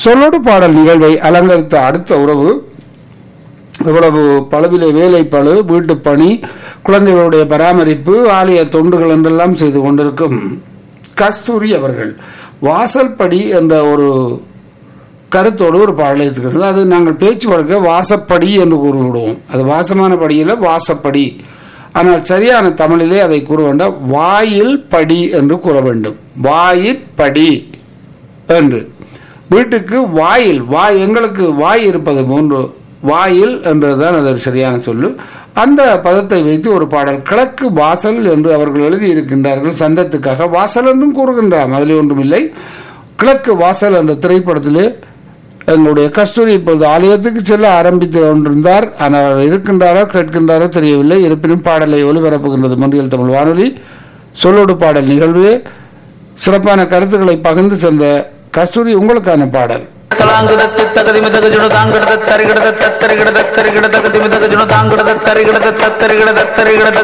சொல்லோடு பாடல் நிகழ்வை அலங்கரித்த அடுத்த உறவு இவ்வளவு பழுவிலே வேலை பழு வீட்டு பணி குழந்தைகளுடைய பராமரிப்பு ஆலய தொண்டுகள் என்றெல்லாம் செய்து கொண்டிருக்கும் கஸ்தூரி அவர்கள் வாசல்படி என்ற ஒரு கருத்தோடு ஒரு பாடலை இருக்கிறது அது நாங்கள் பேச்சு வழக்க வாசப்படி என்று கூறிவிடுவோம் அது வாசமான படியில் வாசப்படி ஆனால் சரியான தமிழிலே அதை கூற வேண்டாம் வாயில் படி என்று கூற வேண்டும் வாயிற்படி என்று வீட்டுக்கு வாயில் வாய் எங்களுக்கு வாய் இருப்பது போன்று வாயில் என்றதுதான் அதற்கு சரியான சொல்லு அந்த பதத்தை வைத்து ஒரு பாடல் கிழக்கு வாசல் என்று அவர்கள் எழுதியிருக்கின்றார்கள் சந்தத்துக்காக வாசல் என்றும் கூறுகின்றார் அதில் ஒன்றுமில்லை கிழக்கு வாசல் என்ற திரைப்படத்திலே எங்களுடைய கஸ்தூரி இப்பொழுது ஆலயத்துக்கு செல்ல ஆரம்பித்து கொண்டிருந்தார் ஆனால் அவர் இருக்கின்றாரோ கேட்கின்றாரோ தெரியவில்லை இருப்பினும் பாடலை ஒலிபரப்புகின்றது மன்றியல் தமிழ் வானொலி சொல்லோடு பாடல் நிகழ்வு சிறப்பான கருத்துக்களை பகிர்ந்து சென்ற கஸ்தூரி உங்களுக்கான பாடல் தலாங்குதத்து தகதிமிதக ஜுணு தாங்கிடத தரிகிடத தத்தரிகிடத தரிகிடத கதிமிதக ஜுணு தாங்கிடத தரிகிடத தத்தரிகிடத தரிகிடத